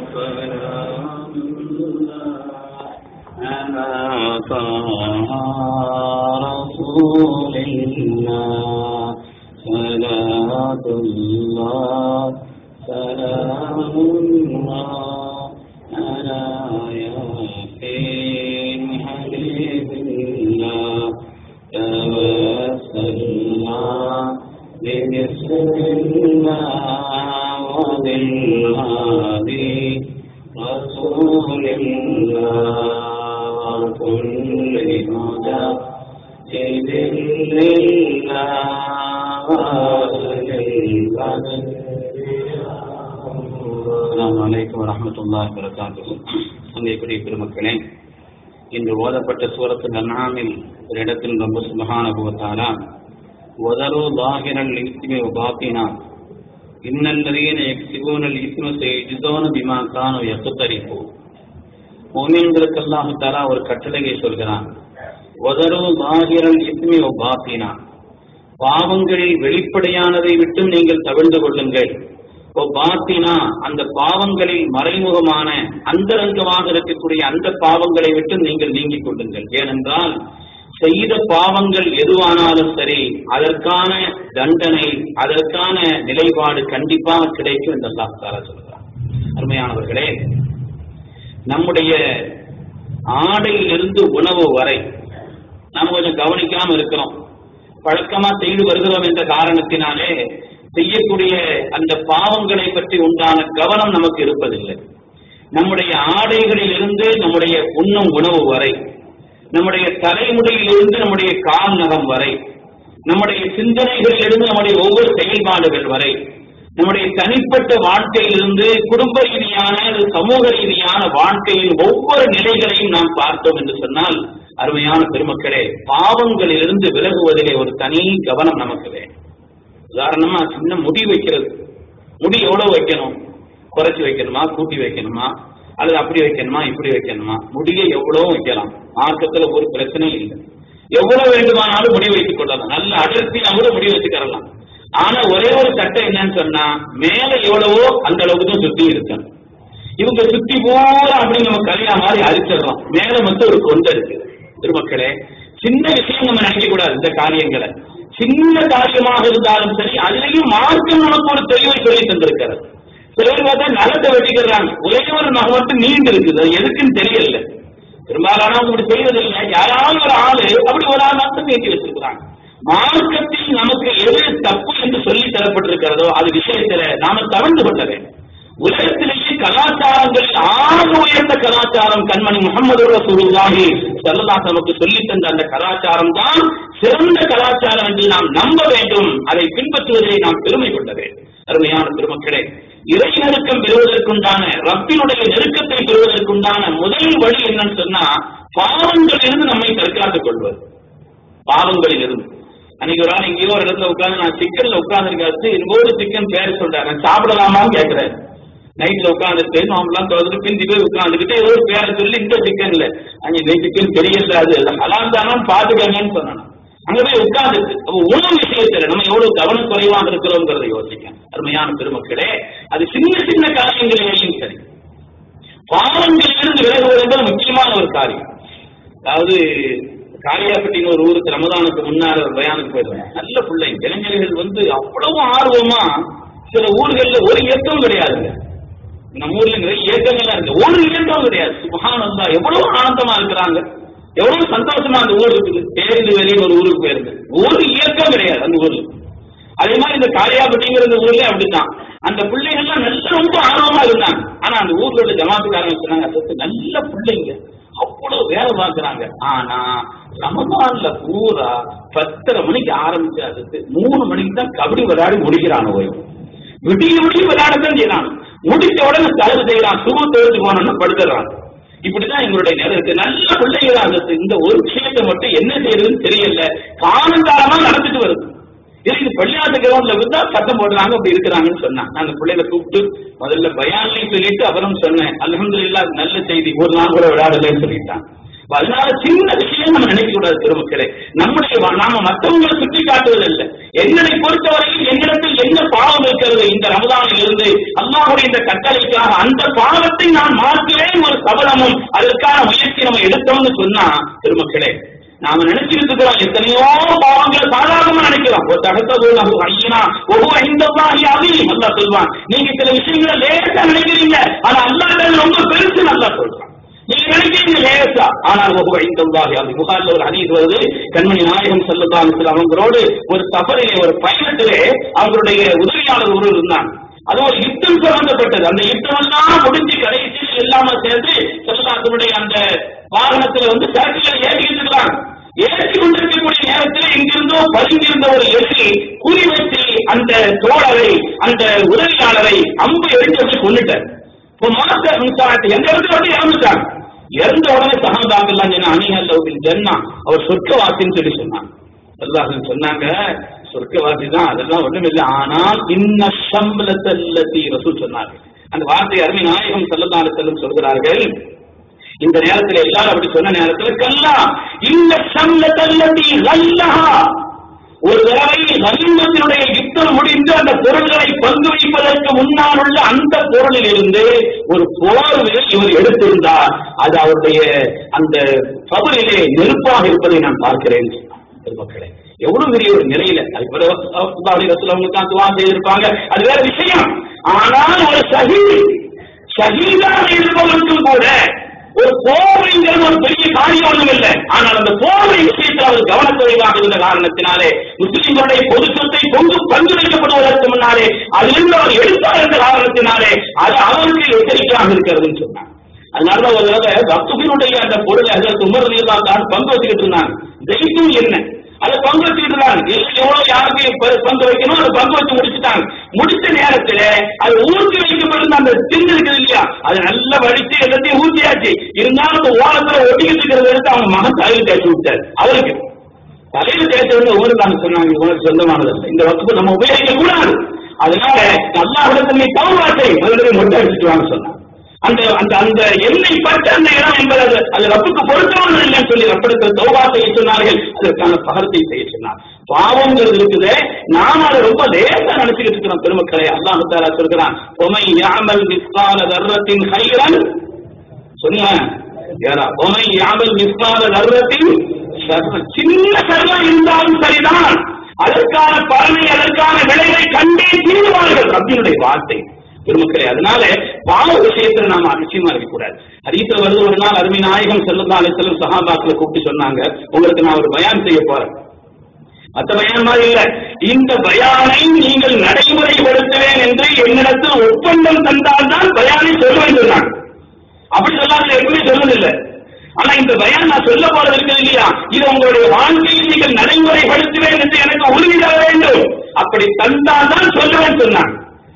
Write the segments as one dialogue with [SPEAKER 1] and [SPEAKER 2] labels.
[SPEAKER 1] سلام الله على طه رسول الله صلاة الله سلام الله على ياسين حبيب الله توسلنا ببسم الله وبالهادي رسول الله وكل هدى إذن لله وللقدر அஸ்ஸலாமு அலைக்கும் வரஹ்மத்துல்லாஹி வபரகாத்துஹு அன்றைக்குரிய பெருமக்களே இன்று ஓதப்பட்ட சூரத்து அன்ஆமில் ஒரு இடத்தில் ரொம்ப சுபஹானஹு வ தஆலா வதரு ظاهرல் இஸ்மி வ பாத்தினா இன்னல்லதீன யக்ஸிபூனல் இஸ்ம சயஜ்ஸூன பிமா கானு யக்தரிஃபு முஃமின்களுக்கு அல்லாஹ் தஆலா ஒரு கட்டளையை சொல்கிறான் வதரு ظاهرல் இஸ்மி வ பாத்தினா பாவங்களில் வெளிப்படையானதை விட்டும் நீங்கள் தவிர்ந்து கொள்ளுங்கள் இப்போ பாத்தினா அந்த பாவங்களில் மறைமுகமான அந்தரங்கமாக இருக்கக்கூடிய அந்த பாவங்களை விட்டு நீங்கள் நீங்கிக் கொள்ளுங்கள் ஏனென்றால் செய்த பாவங்கள் எதுவானாலும் சரி அதற்கான தண்டனை அதற்கான நிலைப்பாடு கண்டிப்பாக கிடைக்கும் என்று அல்லாஹ் தாலா சொல்கிறார் அருமையானவர்களே நம்முடைய ஆடையிலிருந்து உணவு வரை நாம் கொஞ்சம் கவனிக்காம இருக்கிறோம் பழக்கமா செய்து வருகிறோம் என்ற காரணத்தினாலே செய்யக்கூடிய அந்த பாவங்களை பற்றி உண்டான கவனம் நமக்கு இருப்பதில்லை நம்முடைய ஆடைகளில் இருந்து நம்முடைய உண்ணும் உணவு வரை நம்முடைய தலைமுடியிலிருந்து நம்முடைய கால் நகம் வரை நம்முடைய சிந்தனைகளில் இருந்து நம்முடைய ஒவ்வொரு செயல்பாடுகள் வரை நம்முடைய தனிப்பட்ட வாழ்க்கையிலிருந்து குடும்ப ரீதியான அல்லது சமூக ரீதியான வாழ்க்கையின் ஒவ்வொரு நிலைகளையும் நாம் பார்த்தோம் என்று சொன்னால் அருமையான பெருமக்களே பாவங்களிலிருந்து விலகுவதிலே ஒரு தனி கவனம் நமக்கு வேண்டும் உதாரணமா சின்ன முடி வைக்கிறது முடி எவ்வளவு வைக்கணும் குறைச்சி வைக்கணுமா கூட்டி வைக்கணுமா அல்லது அப்படி வைக்கணுமா இப்படி வைக்கணுமா முடியை எவ்வளவு வைக்கலாம் மார்க்கத்துல ஒரு பிரச்சனையும் இல்லை எவ்வளவு வேண்டுமானாலும் முடி வைத்துக் கொள்ளலாம் நல்ல அடர்த்தியா கூட முடி வச்சுக்கிறலாம் ஆனா ஒரே ஒரு சட்டம் என்னன்னு சொன்னா மேல எவ்வளவோ அந்த அளவுக்கு தான் சுத்தி இருக்கணும் இவங்க சுத்தி பூரா அப்படி நம்ம கல்யா மாதிரி அரிச்சிடறோம் மேல மட்டும் ஒரு கொண்டு இருக்கு திருமக்களே சின்ன விஷயம் நம்ம நினைக்க கூடாது இந்த காரியங்களை சின்ன காரியமாக இருந்தாலும் சரி அதுலயும் மார்க்கம் நமக்கு ஒரு தெளிவை சொல்லி தந்திருக்கிறது சிலர் பார்த்தா நலத்தை வெட்டிக்கிறாங்க ஒரே ஒரு நகை மட்டும் நீண்டு இருக்குது அது எதுக்குன்னு தெரியல பெரும்பாலான அப்படி செய்வதில்லை யாராவது ஒரு ஆளு அப்படி ஒரு ஆள் மட்டும் நீட்டி வச்சிருக்கிறாங்க மார்க்கத்தில் நமக்கு எது தப்பு என்று சொல்லி தரப்பட்டிருக்கிறதோ அது விஷயத்துல நாம தவழ்ந்து கொள்ள வேண்டும் உலகத்திலேயே கலாச்சாரங்களில் ஆக உயர்ந்த கலாச்சாரம் கண்மணி முகமது ரசூலுல்லாஹி ஸல்லல்லாஹு நமக்கு சொல்லி தந்த அந்த கலாச்சாரம் தான் சிறந்த கலாச்சாரம் என்று நாம் நம்ப வேண்டும் அதை பின்பற்றுவதை நாம் பெருமை கொள்ள வேண்டும் அருமையான பெருமக்களே இறை நெருக்கம் பெறுவதற்குண்டான ரப்பினுடைய நெருக்கத்தை பெறுவதற்குண்டான முதல் வழி என்னன்னு சொன்னா பாவங்களிலிருந்து நம்மை தற்காத்துக் கொள்வது பாவங்களில் இருந்து அன்னைக்கு ஒரு ஆள் எங்கேயோ ஒரு இடத்துல உட்கார்ந்து நான் சிக்கன்ல உட்கார்ந்துருக்காச்சு இன்னொரு சிக்கன் பேர் சொல்றாரு சாப்பிடலாமான்னு கேட்கிறேன் நைட்ல உட்காந்துட்டு நாமெல்லாம் தொடர்ந்து பிந்தி போய் உட்காந்துக்கிட்டு ஏதோ ஒரு பேரை சொல்லி இந்த சிக்கன்ல அங்க இந்த சிக்கன் தெரியல அது ஹலால் தானான்னு பாத்துக்கங்கன்னு சொன்னான் அங்க போய் உட்கார்ந்துட்டு அப்ப உணவு விஷயத்துல நம்ம எவ்வளவு கவனம் குறைவாக இருக்கிறோங்கிறத யோசிக்க அருமையான பெருமக்களே அது சின்ன சின்ன காரியங்களிலேயும் சரி பாவங்களிலிருந்து விலகுவது என்பது முக்கியமான ஒரு காரியம் அதாவது காரியாப்பட்டின்னு ஒரு ஊருக்கு ரமதானுக்கு முன்னால ஒரு பயானுக்கு போயிருந்தேன் நல்ல பிள்ளைங்க இளைஞர்கள் வந்து அவ்வளவு ஆர்வமா சில ஊர்கள்ல ஒரு இயக்கம் கிடையாதுங்க நம்ம ஊர்ல நிறைய இயக்கங்கள்லாம் இருக்கு ஒரு இயக்கம் கிடையாது சுபஹானந்தா எவ்வளவு ஆனந்தமா இருக்கிறாங்க எவ்வளவு சந்தோஷமா அந்த ஊர் இருக்குது தேர்ந்து வெளியே ஒரு ஊருக்கு போயிருக்கு ஒரு இயக்கம் கிடையாது அந்த ஊர்ல அதே மாதிரி இந்த காளியாப்பட்டிங்கிற இந்த ஊர்ல அப்படித்தான் அந்த பிள்ளைகள்லாம் நல்ல ரொம்ப ஆர்வமா இருந்தாங்க ஆனா அந்த ஊர்ல உள்ள ஜமாத்துக்காரங்க சொன்னாங்க "அது நல்ல பிள்ளைங்க அவ்வளவு வேலை பார்க்கறாங்க ஆனா ரமதான்ல பூரா பத்தரை மணிக்கு ஆரம்பிச்சு அதுக்கு மூணு மணிக்கு தான் கபடி விளையாடி முடிக்கிறான் ஓய்வு விடிய விடிய விளையாடத்தான் செய்யறான் முடிச்ச உடனே தலவு செய்யறான் சுப தேர்ந்து போனோம்னு படுத்துறான் இப்படிதான் எங்களுடைய நேரம் இருக்கு நல்ல பிள்ளைங்க தான் அந்த இந்த ஒரு விஷயத்தை மட்டும் என்ன செய்யறதுன்னு தெரியல காலங்காலமா நடந்துட்டு வருது இதுக்கு பள்ளியாட்டு கிரௌண்ட்ல விட்டா சட்டம் போடுறாங்க அப்படி இருக்கிறாங்கன்னு சொன்னான் நான் அந்த பிள்ளைகளை கூப்பிட்டு முதல்ல பயான்லையும் சொல்லிட்டு அப்புறம் சொன்னேன் அல்ஹம்துலில்லாஹ் நல்ல செய்தி ஒரு நாள் கூட விளையாடலன்னு சொல்லிட்டான் அப்ப அதனால சின்ன விஷயம் நம்ம நினைக்க கூடாது பெருமக்களே நம்முடைய வா- நாம மற்றவங்களை சுட்டி காட்டுவதில்லை என்னை பொறுத்தவரையில் என்னிடத்தில் என்ன பாவம் இருக்கிறது இந்த ரமதானில் இருந்து அல்லாஹுடைய இந்த கட்டளைக்காக அந்த பாவத்தை நான் மாற்றுவேன் ஒரு சபலமும் அதற்கான முயற்சி நம்ம எடுத்தோம்னு சொன்னா பெருமக்களே நாம நினைச்சிட்டு இருக்கிறோம் எத்தனையோ பாவங்கள் சாதாரணமா நினைக்கிறோம் ஒரு தகத்தது நம்ம ஐயனா ஒவ்வொரு ஐந்தவாகி அதையும் நல்லா சொல்வான் நீங்க சில விஷயங்களை லேசா நினைக்கிறீங்க ஆனா அல்லாஹ் ரொம்ப பெருசு நல்லா சொல்றான் நீங்க நினைக்கிறீங்க லேசா ஆனால் ஒவ்வொரு ஐந்தவாகி அது புகார்ல ஒரு ஹதீஸ் வருது கண்மணி நாயகம் செல்லதான் அவங்களோடு ஒரு சஃபரிலே ஒரு பயணத்திலே அவங்களுடைய உதவியாளர் ஒருவர் இருந்தாங்க அது ஒரு யுத்தம் சம்பந்தப்பட்டது அந்த யுத்தம் எல்லாம் முடிஞ்சு கடைசியில் இல்லாம சேர்ந்து செல்லதாசனுடைய அந்த வாகனத்துல வந்து சரக்குகளை ஏற்றிக்கிட்டு இருக்காங்க ஏற்றி கொண்டிருக்கக்கூடிய நேரத்தில் இங்கிருந்தோ பதுங்கியிருந்த ஒரு எதிரி குறி வச்சு அந்த தோழரை அந்த உதவியாளரை அம்பு எடுத்து வச்சு கொண்டுட்டார் இப்போ மாஸ்டர் மின்சாரத்தை எந்த இடத்துல வந்து இறந்துட்டாங்க இறந்த உடனே சகாபாக்கெல்லாம் சொன்ன அணிஹல்லவின் ஜன்னா அவர் சொர்க்கவாசின்னு சொல்லி சொன்னாங்க அல்லாஹ் சொன்னாங்க சொர்க்கவாசி தான் அதெல்லாம் ஒண்ணும் இல்லை ஆனால் இன்ன சம்பளத்தல்லத்தி ரசூல் சொன்னாங்க அந்த வார்த்தை அருமை நாயகம் செல்லதான செல்லும் சொல்கிறார்கள் இந்த நேரத்துல எல்லாரும் அப்படி சொன்ன நேரத்துல கல்லா இந்த சம்பளத்தல்லத்தி லல்லஹா ஒரு தடவை நலிமத்தினுடைய யுத்தம் முடிந்து அந்த பொருள்களை பங்கு வைப்பதற்கு முன்னால் உள்ள அந்த பொருளில் இருந்து ஒரு போர்வை இவர் எடுத்திருந்தார் அது அவருடைய அந்த பகுதியிலே நெருப்பாக இருப்பதை நான் பார்க்கிறேன் பெருமக்களே எவ்வளவு பெரிய ஒரு நிலையில அதுக்கு துவா செய்திருப்பாங்க அது வேற விஷயம் ஆனால் ஒரு சஹீத் ஷஹீதாக இருப்பவருக்கும் கூட ஒரு போர்வைங்கிறது ஒரு பெரிய காரியம் ஒன்றும் இல்லை ஆனால் அந்த போர்வை விஷயத்தில் அவர் கவனக்குறைவாக இருந்த காரணத்தினாலே முஸ்லிம்களுடைய பொது சொத்தை கொண்டு பங்கு வைக்கப்படுவதற்கு முன்னாலே அதிலிருந்து அவர் எடுத்தார் என்ற காரணத்தினாலே அது அவருக்கு எச்சரிக்கையாக இருக்கிறதுன்னு சொன்னார் அதனால ஒரு தடவை பக்துபினுடைய அந்த பொருளை அதற்கு உமர் தான் பங்கு வச்சுக்கிட்டு இருந்தாங்க ஜெயிக்கும் என்ன அதை பங்கு வச்சுக்கிட்டு இருந்தாங்க எவ்வளவு யாருக்கு ப- பங்கு வைக்கணும் அதை பங்கு வச்சு முடிச்சுட்டாங்க முடிச்ச நேரத்துல அது ஊற்றி வைக்கப்பட்டிருந்த அந்த திண்டு இருக்குது இல்லையா அதை நல்லா வடிச்சு எல்லாத்தையும் ஊற்றியாச்சு இருந்தாலும் அந்த ஓரத்துல ஒட்டிக்கிட்டு இருக்கிறத எடுத்து அவங்க மகன் தலையில் தேய்ச்சி விட்டாரு அவருக்கு தலையில் தேய்ச்ச வந்து ஊருக்கு நாங்க சொன்னாங்க உனக்கு சொந்தமானதல்ல இந்த வகுப்பு நம்ம உபயோகிக்க கூடாது அதனால அல்லாஹிடத்தில் நீ தவறாட்டை முதலில் மொட்டை அடிச்சுட்டு வாங்க சொன்னாங்க அந்த அந்த அந்த எண்ணெய் பட்ட அந்த இடம் என்பது அது அது ரப்புக்கு பொருத்தமானது இல்லைன்னு சொல்லி ரப்பிடத்தில் தௌபாத்தை சொன்னார்கள் அதற்கான பகரத்தை செய்ய சொன்னார் பாவங்கிறது இருக்குது நாம அதை ரொம்ப லேசா நினைச்சுக்கிட்டு இருக்கிறோம் பெருமக்களை அல்லாஹ் தாலா சொல்கிறான் ஒமை யாமல் மிஸ்கால தர்ரத்தின் ஹைரன் சொன்னேன் யாரா ஒமை யாமல் மிஸ்கால தர்ரத்தின் ஷர்ரன். சின்ன சர்வம் இருந்தாலும் சரிதான் அதற்கான பலனை அதற்கான விளைவை கண்டே தீருவார்கள் ரப்பினுடைய வார்த்தை பெருமக்களே அதனால பாவ விஷயத்துல நாம அதிசயமா இருக்கக்கூடாது ஹரீஸ்ல வருது ஒரு நாள் அருமை நாயகம் செல்லும் செல்லும் சஹாபாக்களை கூப்பிட்டு சொன்னாங்க உங்களுக்கு நான் ஒரு பயான் செய்ய போறேன் மத்த பயான் மாதிரி இல்ல இந்த பயானை நீங்கள் நடைமுறைப்படுத்துவேன் என்று என்னிடத்தில் ஒப்பந்தம் தந்தால்தான் பயானை சொல்லுவேன் சொன்னாங்க அப்படி சொல்லாத எப்பவுமே சொன்னதில்லை ஆனா இந்த பயான் நான் சொல்ல போறது இருக்குது இல்லையா இது உங்களுடைய வாழ்க்கையில் நீங்கள் நடைமுறைப்படுத்துவேன் என்று எனக்கு உறுதி தர வேண்டும் அப்படி தந்தால்தான் சொல்லுவேன் சொன்னாங்க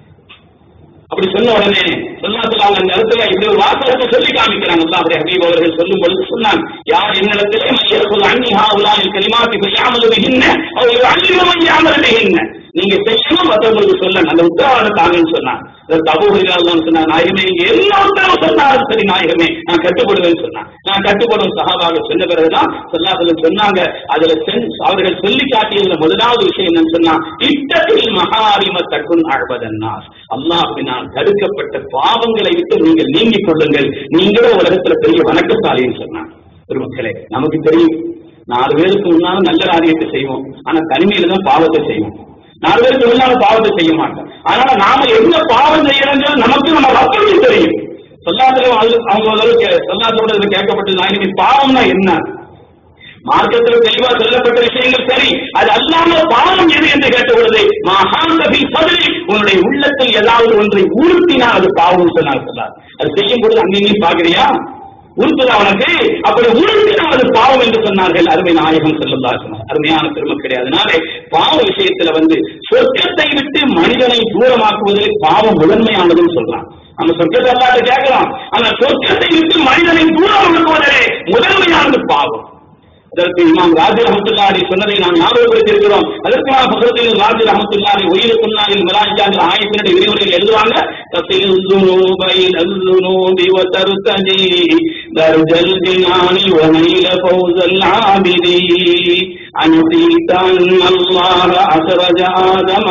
[SPEAKER 1] அப்படி சொன்ன உடனே சொல்லாத்துல அந்த இடத்துல இப்படி ஒரு வாசகத்தை சொல்லி காமிக்கிறாங்க அல்லாஹ் ஹபீப் அவர்கள் சொல்லும் பொழுது சொன்னாங்க யார் என்னிடத்திலே மையர்கள் அன்னி ஹாவுலால் கலிமாத்தி செய்யாமல் விகின்ன அவர்கள் அன்னிலும் யாமல் விகின்ன நீங்க செய்யணும் மற்றவங்களுக்கு சொல்ல அந்த உத்தரவாதம் தாங்கன்னு சொன்னாங்க அதற்கு அபூ ஹுரைரா சொன்னார் நாயகமே நீங்க எல்லா உத்தரவு சொன்னாலும் சரி நாயகமே நான் கட்டுப்படுவேன்னு சொன்னான் நான் கட்டுப்படும் சகாபாக சொன்ன பிறகுதான் சொல்லாசலம் சொன்னாங்க அதுல சென்- அவர்கள் சொல்லி காட்டியதுல முதலாவது விஷயம் என்னன்னு சொன்னா இட்டத்தில் மகாரிம தக்குன் அழ்வதன்னார் அல்லாஹ்வினால் தடுக்கப்பட்ட பாவங்களை விட்டு நீங்கள் நீங்கிக் கொள்ளுங்கள் நீங்களும் உலகத்துல பெரிய வணக்கசாலின்னு சொன்னாங்க பெருமக்களே நமக்கு தெரியும் நாலு பேருக்கு முன்னாலும் நல்ல காரியத்தை செய்வோம் ஆனா தனிமையில தான் பாவத்தை செய்வோம் நாலு பேருக்கு முன்னாலும் பாவத்தை செய்ய மாட்டோம் அதனால நாம என்ன பாவம் செய்யறோங்கிறது நமக்கு நம்ம ரப்பருக்கு தெரியும் சொல்லாத்திரம் அவங்க அளவுக்கு சொல்லாத்தோட இது கேட்கப்பட்டது நாயகமே பாவம்னா என்ன மார்க்கத்தில் தெளிவா சொல்லப்பட்ட விஷயங்கள் சரி அது அல்லாம பாவம் எது என்று கேட்ட பொழுது மகாந்தபி பதில் உன்னுடைய உள்ளத்தில் ஏதாவது ஒன்றை ஊர்த்தினால் அது பாவம் சொன்னார் சொன்னார் அது செய்யும் பொழுது அங்கேயும் பாக்குறியா உறுப்புதா உனக்கு அப்படி உறுப்பினால் அது பாவம் என்று சொன்னார்கள் அருமை நாயகம் செல்லுல்லா சொன்னார் அருமையான பெருமக்களே அதனால பாவ விஷயத்துல வந்து சொர்க்கத்தை விட்டு மனிதனை தூரமாக்குவதில் பாவம் முதன்மையானதுன்னு சொல்றான் நம்ம சொர்க்கத்தை அல்லாட்ட கேட்கலாம் ஆனா சொர்க்கத்தை விட்டு மனிதனை தூரமாக்குவதிலே முதன்மையானது பாவம் அதற்கு இமாம் ராஜி ரஹமத்துல்லாரி சொன்னதை நாம் ஞாபகப்படுத்தியிருக்கிறோம் அதற்கு நாம் பக்கத்தில் ராஜி ரஹமத்துல்லாரி உயிருக்குன்னாரில் மலாஜாங்கிற ஆயத்தினுடைய விரிவுரையில் எழுதுவாங்க தசில் ذنوب إلى الذنوب وترتدي درج الجنان ونيل فوز العابدين أنسيت أن الله أخرج آدم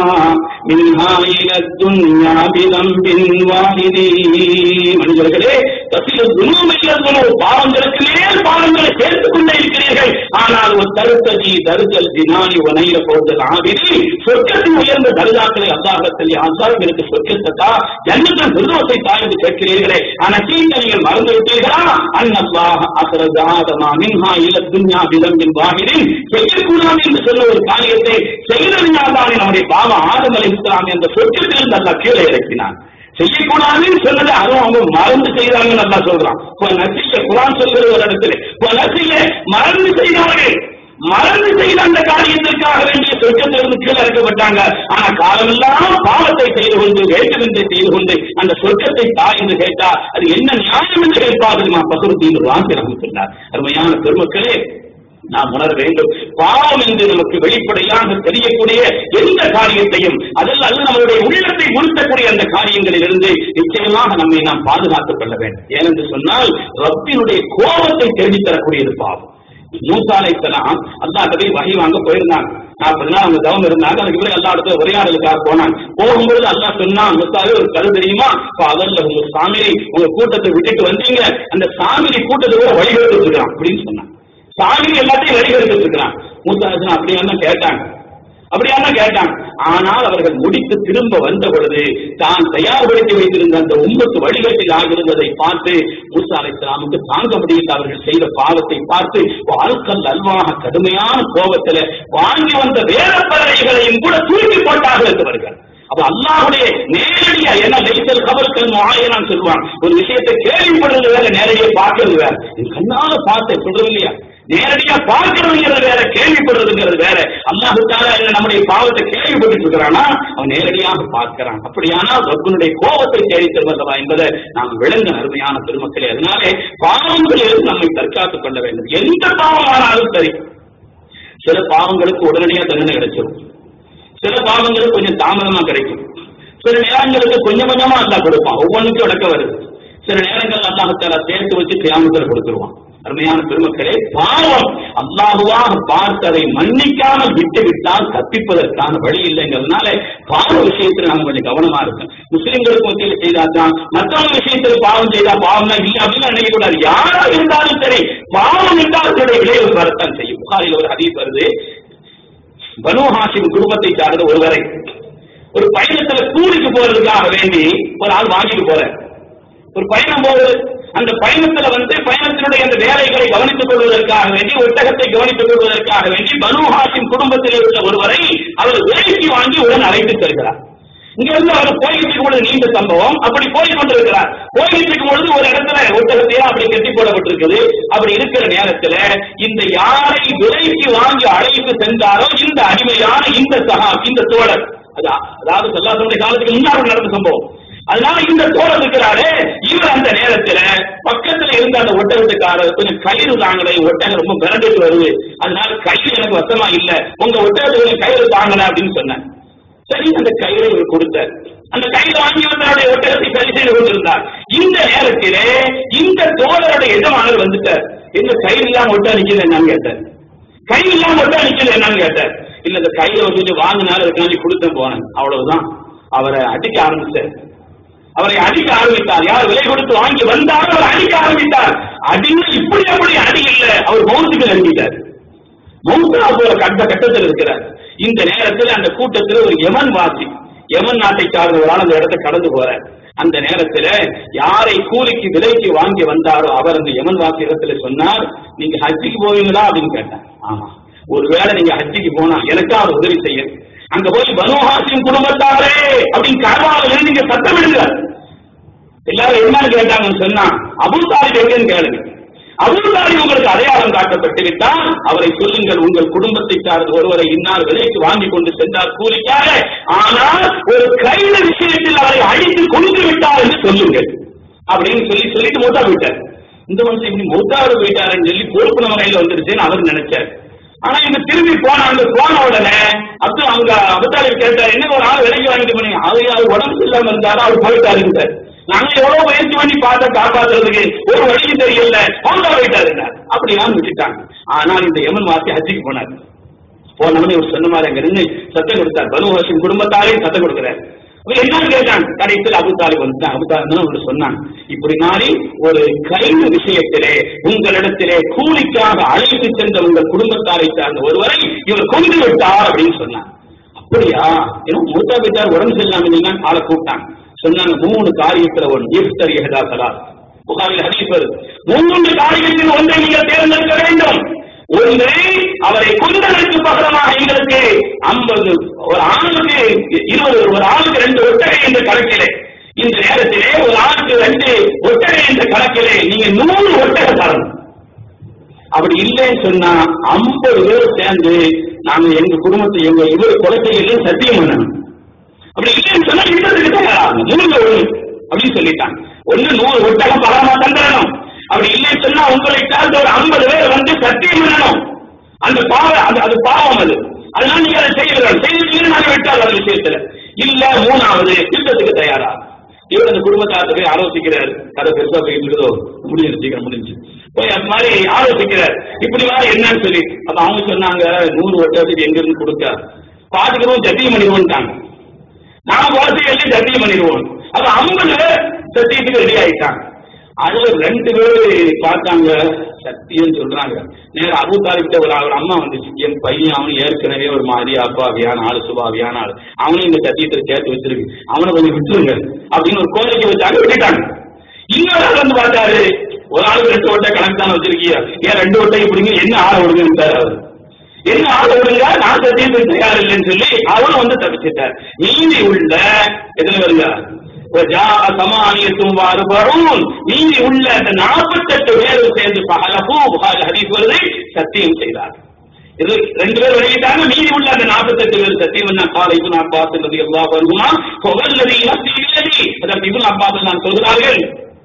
[SPEAKER 1] منها إلى الدنيا بذنب واحد மனிதர்களே கசில குணமையில குணம் பாவங்களுக்கு மேல் பாவங்களை சேர்த்துக் கொண்டே இருக்கிறீர்கள் ஆனால் ஒரு தருத்ததி தருஜல் தினானி வனையில போதல் ஆவிரி சொர்க்கத்தின் உயர்ந்த தருதாக்களை அல்லாஹத்தில் அல்லாஹ் எனக்கு சொர்க்கத்தை தா ஜன்னத்தின் விருதத்தை தா என்று கேட்கிறீர்களே ஆனால் சீக்க நீங்கள் மறந்து விட்டீர்களா அன்னல்லாஹ் அசரத் ஆதமா மின்ஹா இல துன்யா விலம்பின் வாகிரின் செய்யக்கூடாது என்று சொன்ன ஒரு காரியத்தை செய்தறிஞால்தானே நம்முடைய பாவம் ஆதம் அலை இஸ்லாம் என்ற சொர்க்கத்திலிருந்து அல்லாஹ் கீழே இறக்கினான் செய்யக்கூடாதுன்னு சொன்னது அதுவும் அவங்க மறந்து செய்தாங்கன்னு நல்லா சொல்றான் இப்ப நசிய குரான் சொல்கிறது ஒரு இடத்துல இப்ப நசிய மறந்து செய்தார்கள் மறந்து செய்த அந்த காரியத்திற்காக வேண்டிய சொர்க்கத்திலிருந்து கீழே இறக்கப்பட்டாங்க ஆனா காலமெல்லாம் பாவத்தை செய்து கொண்டு வேண்டுமென்று செய்து கொண்டு அந்த சொர்க்கத்தை தா என்று கேட்டா அது என்ன நியாயம் என்று கேட்பார்கள் நான் பசுருத்தீன் வாங்கி சொன்னார் அருமையான பெருமக்களே நாம் உணர வேண்டும் பாவம் என்று நமக்கு வெளிப்படையாக தெரியக்கூடிய எந்த காரியத்தையும் அதில் அல்ல நம்மளுடைய உள்ளத்தை உறுத்தக்கூடிய அந்த காரியங்களிலிருந்து நிச்சயமாக நம்மை நாம் பாதுகாத்துக் கொள்ள வேண்டும் ஏனென்று சொன்னால் ரப்பினுடைய கோபத்தை தேடித் தரக்கூடியது பாவம் மூசா அலைஹிஸ்ஸலாம் அல்லாஹ் கிட்ட வகை வாங்க போயிருந்தாங்க நாற்பது நாள் அவங்க தவம் இருந்தாங்க அதுக்கு பிறகு எல்லா இடத்துல உரையாடலுக்காக போனாங்க போகும்பொழுது அல்லாஹ் சொன்னா முசாவே ஒரு கரு தெரியுமா இப்ப அதல்ல உங்க சாமிரி உங்க கூட்டத்தை விட்டுட்டு வந்தீங்க அந்த சாமிரி கூட்டத்தை கூட வழிகெடுத்து இருக்கான் அப்படின்னு சொன்னாங்க சாமி எல்லாத்தையும் வழிகெடுத்து இருக்கிறான் மூசாசன் அப்படியா தான் கேட்டாங்க அப்படியா தான் கேட்டாங்க ஆனால் அவர்கள் முடித்து திரும்ப வந்த பொழுது தான் தயார்படுத்தி வைத்திருந்த அந்த உம்பத்து வழிகட்டில் ஆகிருந்ததை பார்த்து மூசா அலைஹிஸ்ஸலாமுக்கு தாங்க முடியல அவர்கள் செய்த பாவத்தை பார்த்து வாழ்க்கல் அல்வாக கடுமையான கோபத்துல வாங்கி வந்த வேத பறவைகளையும் கூட தூக்கி போட்டார்கள் என்றவர்கள் அப்ப அல்லாஹுடைய நேரடியா என்ன லைசல் கபர்கள் ஆயனான்னு சொல்லுவாங்க ஒரு விஷயத்தை கேள்விப்படுறது வேற நேரடியா பார்க்கறது வேற என் கண்ணால பார்த்தேன் சொல்றது இல்லையா நேரடியா பார்க்கிறதுங்கிறது வேற கேள்விப்படுறதுங்கிறது வேற அல்லாஹு தாலா என்ன நம்முடைய பாவத்தை கேள்விப்பட்டு இருக்கிறானா அவன் நேரடியாக பார்க்கிறான் அப்படியானால் ரப்பனுடைய கோபத்தை தேடி தருவல்லவா என்பதை நாம் விளங்க அருமையான பெருமக்களே அதனாலே பாவங்களிலிருந்து நம்மை தற்காத்துக் கொள்ள வேண்டும் எந்த பாவமானாலும் சரி சில பாவங்களுக்கு உடனடியா தண்டனை கிடைச்சிடும் சில பாவங்களுக்கு கொஞ்சம் தாமதமா கிடைக்கும் சில நேரங்களுக்கு கொஞ்சம் கொஞ்சமா அல்லா கொடுப்பான் ஒவ்வொன்றுக்கும் இடக்க வருது சில நேரங்கள் அல்லாஹத்தால சேர்த்து வச்சு கியாமத்தில் கொடுத்துருவான் அருமையான பெருமக்களே பாவம் அல்லாஹுவாக பார்த்து அதை மன்னிக்காமல் விட்டு விட்டால் தப்பிப்பதற்கான வழி இல்லைங்கிறதுனால பாவ விஷயத்துல நம்ம கொஞ்சம் கவனமா இருக்கும் முஸ்லிம்களுக்கு மத்தியில் செய்தாதான் மற்றவங்க விஷயத்துல பாவம் செய்தா பாவம் தான் இல்லை அப்படின்னு நினைக்க கூடாது யாரா இருந்தாலும் சரி பாவம் என்றால் அதனுடைய விளைவு வரத்தான் செய்யும் புகாரில் ஒரு ஹதீஸ் வருது பனு ஹாஷிம் குடும்பத்தை சார்ந்த ஒருவரை ஒரு பயணத்துல கூலிக்கு போறதுக்காக வேண்டி ஒரு ஆள் வாங்கிட்டு போற ஒரு பயணம் போகுது அந்த பயணத்துல வந்து பயணத்தினுடைய அந்த வேலைகளை கவனித்துக் கொள்வதற்காக வேண்டி ஒட்டகத்தை கவனித்துக் கொள்வதற்காக வேண்டி பனு ஹாஷிம் குடும்பத்தில் உள்ள ஒருவரை அவர் விலைக்கு வாங்கி உடன் அழைத்து செல்கிறார் இங்க இருந்து அவர் போய்கிட்டு இருக்கும் பொழுது நீண்ட சம்பவம் அப்படி போய் கொண்டிருக்கிறார் போய்கிட்டு இருக்கும் பொழுது ஒரு இடத்துல ஒட்டகத்தையா அப்படி கட்டி போடப்பட்டிருக்குது அப்படி இருக்கிற நேரத்துல இந்த யாரை விலைக்கு வாங்கி அழைத்து சென்றாரோ இந்த அடிமையான இந்த சகா இந்த தோழர் அதா- அதாவது சொல்லாசனுடைய காலத்துக்கு முன்னாடி நடந்த சம்பவம் அதனால இந்த தோழர் இருக்கிறாரு இவர் அந்த நேரத்துல பக்கத்துல இருந்த அந்த ஒட்டகத்துக்காரர் கொஞ்சம் கயிறு தாங்கலை ஒட்டகம் ரொம்ப மிரண்டுட்டு வருது அதனால கயிறு எனக்கு வசமா இல்ல உங்க ஒட்டகத்துக்கு கொஞ்சம் கயிறு தாங்கல அப்படின்னு சொன்னேன் சரி அந்த கயிறை இவர் கொடுத்தார் அந்த கயிறு வாங்கி வந்தவருடைய ஒட்டகத்தை சரி செய்து கொண்டிருந்தார் இந்த நேரத்திலே இந்த தோழருடைய எஜமானர் வந்துட்டார் எங்க கயிறு இல்லாம ஒட்டா நிக்குது என்னன்னு கேட்டார் கயிறு இல்லாம ஒட்டா நிக்குது என்னன்னு கேட்டார் இல்ல இந்த கையில ஒரு கொஞ்சம் வாங்கினாரு அதுக்காண்டி கொடுத்தேன் போனேன் அவ்வளவுதான் அவரை அடிக்க ஆரம்பிச்சார் அவரை அடிக்க ஆரம்பித்தார் யார் விலை கொடுத்து வாங்கி வந்தாலும் அவர் அடிக்க ஆரம்பித்தார் அடின்னு இப்படி அப்படி அடி இல்ல அவர் மௌத்துக்கு நெருங்கிட்டார் மௌத்தா போல கட்ட கட்டத்தில் இருக்கிறார் இந்த நேரத்தில் அந்த கூட்டத்தில் ஒரு யமன் வாசி யமன் நாட்டை சார்ந்தவரால் அந்த இடத்தை கடந்து போறார் அந்த நேரத்துல யாரை கூலிக்கு விலைக்கு வாங்கி வந்தாரோ அவர் அந்த யமன் வாசி இடத்துல சொன்னார் நீங்க ஹஜ்ஜிக்கு போவீங்களா அப்படின்னு கேட்டார் ஆமா ஒருவேளை நீங்க ஹஜ்ஜிக்கு போனா எனக்கா அவர் உதவி செய்ய அங்க போய் பனோஹாசின் குடும்பத்தாரே அப்படின்னு கரவாவில் நீங்க சத்தமிடுங்க எல்லாரும் என்னன்னு கேட்டாங்கன்னு சொன்னா அபுதாலிப் எங்கன்னு கேளுங்க அபுதாலிப் உங்களுக்கு அடையாளம் காட்டப்பட்டு விட்டால் அவரை சொல்லுங்கள் உங்கள் குடும்பத்தை சார்ந்த ஒருவரை இன்னார் விலைக்கு வாங்கி கொண்டு சென்றார் கூலிக்காக ஆனால் ஒரு கைத விஷயத்தில் அவரை அழித்து கொண்டு விட்டார் என்று சொல்லுங்கள் அப்படின்னு சொல்லி சொல்லிட்டு மூத்தா போயிட்டார் இந்த மனுஷன் இப்படி மூத்தாறு போயிட்டாருன்னு சொல்லி பொறுப்பு நம்ம கையில வந்துருச்சுன்னு அவர் நினைச்சார் ஆனா இங்க திரும்பி போனாங்க போன உடனே அப்துல் அங்க அபத்தாலிப் கேட்டார் என்ன ஒரு ஆள் விலைக்கு வாங்கிட்டு போனீங்க அது அவர் உடம்பு இல்லாம இருந்தாரு அவர் போயிட்டாருன்றார் நாங்க எவ்வளவு முயற்சி பண்ணி பார்த்த காப்பாத்துறதுக்கு ஒரு வழியும் தெரியல அவங்க போயிட்டாரு அப்படிலாம் விட்டுட்டாங்க ஆனால் இந்த யமன் வாசி ஹஜ்ஜிக்கு போனார் போனவனே ஒரு சொன்ன மாதிரி அங்க இருந்து சத்தம் கொடுத்தார் பனு ஹாஷிம் குடும்பத்தாரையும் சத்தம் கொடுக்கிறார் அப்ப என்னன்னு கேட்டாங்க கடைசியில் அபு தாலிப் வந்துட்டான் அபு தாலிப் அவரு சொன்னாங்க இப்படி மாறி ஒரு கைது விஷயத்திலே உங்களிடத்திலே கூலிக்காக அழைத்து சென்ற உங்கள் குடும்பத்தாரை சார்ந்த ஒருவரை இவர் கொண்டு விட்டார் அப்படின்னு சொன்னாங்க அப்படியா ஏன்னா மூத்தா பித்தார் உடம்பு சரியில்லாம இல்லைன்னா ஆளை கூப்பிட்டாங்க சொன்னாங்க மூணு காரியத்துல ஒன்று இஃப்தர் எஹதா சலா புகாரில் ஹதீஸ் வருது மூன்று காரியத்தில் ஒன்றை நீங்கள் தேர்ந்தெடுக்க வேண்டும் ஒன்று அவரை கொண்டதற்கு பகரமாக எங்களுக்கு ஐம்பது ஒரு ஆணுக்கு இருபது ஒரு ஆணுக்கு ரெண்டு ஒட்டகை என்ற கணக்கிலே இந்த நேரத்திலே ஒரு ஆணுக்கு ரெண்டு ஒட்டகை என்ற கணக்கிலே நீங்க நூறு ஒட்டகை தரணும் அப்படி இல்லைன்னு சொன்னா ஐம்பது பேர் சேர்ந்து நாங்க எங்க குடும்பத்தை எங்க இவர் கொலை செய்யல சத்தியம் பண்ணணும் அப்படி இல்லைன்னு சொன்னா யுத்தத்துக்கு தயாராகும் மூணு ஒண்ணு அப்படின்னு சொல்லிட்டாங்க ஒண்ணு நூறு ஒட்டகம் பகரமா தந்துடணும் அப்படி இல்லைன்னு சொன்னா உங்களை சார்ந்த ஒரு ஐம்பது பேர் வந்து சத்தியம் பண்ணணும் அந்த பாவம் அது அது பாவம் அது அதனால நீங்க அதை செய்யலாம் செய்தீங்கன்னு நாங்க விட்டால் அந்த விஷயத்துல இல்ல மூணாவது யுத்தத்துக்கு தயாரா இவர் அந்த குடும்பத்தாருக்கு போய் ஆலோசிக்கிறார் கதை பெருசா போயிட்டு இருக்குதோ முடிஞ்சு சீக்கிரம் முடிஞ்சு போய் அது மாதிரி ஆலோசிக்கிறார் இப்படி வா என்னன்னு சொல்லி அப்ப அவங்க சொன்னாங்க நூறு ஒட்டகத்துக்கு எங்க இருந்து கொடுக்க பாத்துக்கிறோம் சத்தியம் பண்ணிடுவோம்ட்டாங்க நாம குழந்தை எல்லாம் சத்தியம் பண்ணிடுவோம் அப்ப ஐம்பது சத்தியத்துக்கு ரெடி ஆயிட்டாங்க அதுல ரெண்டு பேரு பார்த்தாங்க சத்தியம் சொல்றாங்க நேரம் அபு தாலிப்ட ஒரு அவர் அம்மா வந்துச்சு என் பையன் அவனு ஏற்கனவே ஒரு மாதிரி அப்பாவியான ஆளு சுபாவியான ஆளு அவனையும் இந்த சத்தியத்தை சேர்த்து வச்சிருக்கு அவனை கொஞ்சம் விட்டுருங்க அப்படின்னு ஒரு கோரிக்கை வச்சாங்க விட்டுட்டாங்க இன்னொரு ஆள் வந்து பார்த்தாரு ஒரு ஆளுக்கு ரெண்டு ஓட்டை கணக்கு தானே வச்சிருக்கீங்க ஏன் ரெண்டு ஓட்டை இப்படிங்க என்ன ஆளை விடுங்க அவர் என்ன ஆள விடுங்க நான் சத்தியத்துக்கு தயார் இல்லைன்னு சொல்லி அவரும் வந்து தப்பிச்சிட்டார் நீதி உள்ள எதுல வருங்க சமானியத்தும் வாறுபடும் நீதி உள்ள அந்த நாற்பத்தெட்டு பேரும் சேர்ந்து பகலபூ புகார் ஹதீஸ் வருது சத்தியம் செய்தார் இது ரெண்டு பேர் வெளியிட்டாங்க மீதி உள்ள அந்த நாற்பத்தெட்டு பேர் சத்தியம் என்ன கால இபுன் அப்பாஸ் என்பது எல்லா வருமா புகழ்நதி இல்லதி அதற்கு இபுன் அப்பாஸ் நான் சொல்கிறார்கள்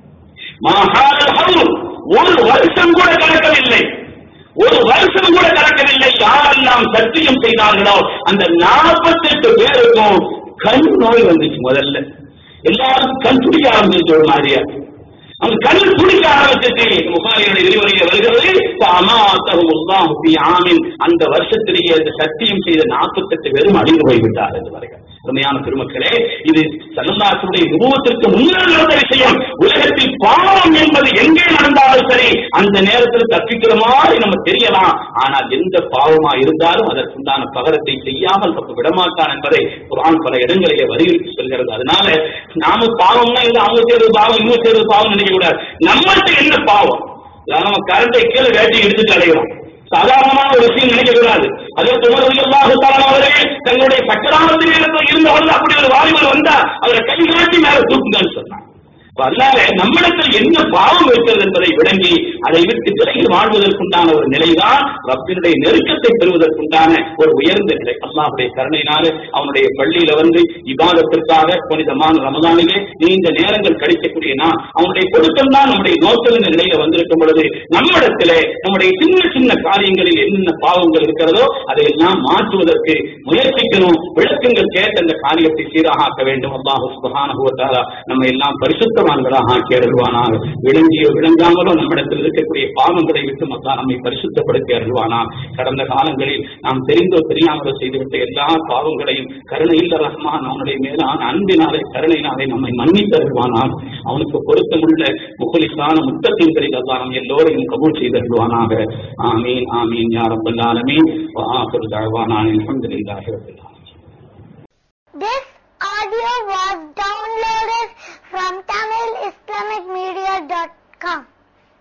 [SPEAKER 1] மகாரல் ஹவுல் ஒரு வருஷம் கூட கணக்கவில்லை ஒரு வருஷம் கூட கணக்கவில்லை யாரெல்லாம் சத்தியம் செய்தார்களோ அந்த நாற்பத்தெட்டு பேருக்கும் கண் நோய் வந்துச்சு முதல்ல எல்லாருக்கும் கண் துடிக்க ஆரம்பிச்சு ஒரு மாதிரியா அவங்க கண் துடிக்க ஆரம்பிச்சிட்டு முகாரியோட விரிவுரையில் வருகிறது அமாத்தகுல்லாஹி ஆமின் அந்த வருஷத்திலேயே அந்த சத்தியம் செய்த நாற்பத்தெட்டு பேரும் அழிந்து போய்விட்டார் என்று வருகிறார் உண்மையான பெருமக்களே இது சல்லல்லாசுடைய விபவத்திற்கு முன்னால் நடந்த விஷயம் உலகத்தில் பாவம் என்பது எங்கே நடந்தாலும் சரி அந்த நேரத்தில் தப்பிக்கிற மாதிரி நம்ம தெரியலாம் ஆனால் எந்த பாவமா இருந்தாலும் அதற்குண்டான பகரத்தை செய்யாமல் தப்பு விடமாட்டான் என்பதை குரான் பல இடங்களிலே வலியுறுத்தி சொல்கிறது அதனால நாம பாவம்னா இல்லை அவங்க செய்யறது பாவம் இவங்க செய்யறது பாவம் நினைக்க கூடாது நம்மள்ட்ட என்ன பாவம் நம்ம கரண்டை கீழே வேட்டி எடுத்துட்டு அடைகிறோம் சாதாரணமான ஒரு விஷயம் நினைக்க கூடாது அதே துமரவியல்லாக அவர்கள் தங்களுடைய சக்கராமத்தில் இருந்தவர்கள் அப்படி ஒரு வாலிபர் வந்தா அவரை கை காட்டி மேல தூக்குங்கன்னு சொன்னாங்க அதனால நம்மிடத்தில் என்ன பாவம் இருக்கிறது என்பதை விளங்கி அதை விட்டு விலகில் வாழ்வதற்குண்டான ஒரு நிலைதான் ரப்பினுடைய நெருக்கத்தை பெறுவதற்குண்டான ஒரு உயர்ந்த நிலை அல்லாஹுடைய கருணையினால அவனுடைய பள்ளியில வந்து இபாதத்திற்காக புனிதமான ரமதானிலே நீண்ட நேரங்கள் கழிக்கக்கூடிய நான் அவனுடைய கொடுக்கம் தான் நம்முடைய நோக்கம் என்ற நிலையில வந்திருக்கும் பொழுது நம்மிடத்திலே நம்முடைய சின்ன சின்ன காரியங்களில் என்னென்ன பாவங்கள் இருக்கிறதோ அதையெல்லாம் மாற்றுவதற்கு முயற்சிக்கணும் விளக்கங்கள் கேட்ட அந்த காரியத்தை சீராக ஆக்க வேண்டும் அல்லாஹு சுபஹானஹு வ தஆலா நம்ம எல்லாம் பரிசுத்தவான்களாக ஆக்கி அருள்வானாக விளங்கியோ விளங்காமலோ நம்மிடத்தில் இருக்கக்கூடிய பாவங்களை விட்டு மக்கா நம்மை பரிசுத்தப்படுத்தி அருள்வானா கடந்த காலங்களில் நாம் தெரிந்தோ தெரியாமலோ செய்துவிட்ட எல்லா பாவங்களையும் கருணையில் ரஹ்மான் அவனுடைய மேலான அன்பினாலே கருணையினாலே நம்மை மன்னித்து அருள்வானாக அவனுக்கு பொருத்தமுள்ள முகலிசான முத்தத்தின்களில் அல்லாஹ் நம் எல்லோரையும் கபூல் செய்து அருள்வானாக ஆமீன் ஆமீன் யா ரப்பல் ஆலமீன் வ ஆஃபிரு தஅவானா அல்ஹம்துலில்லாஹி ரப்பில் ஆலமீன்
[SPEAKER 2] This audio was downloaded from TamilIslamicMedia.com.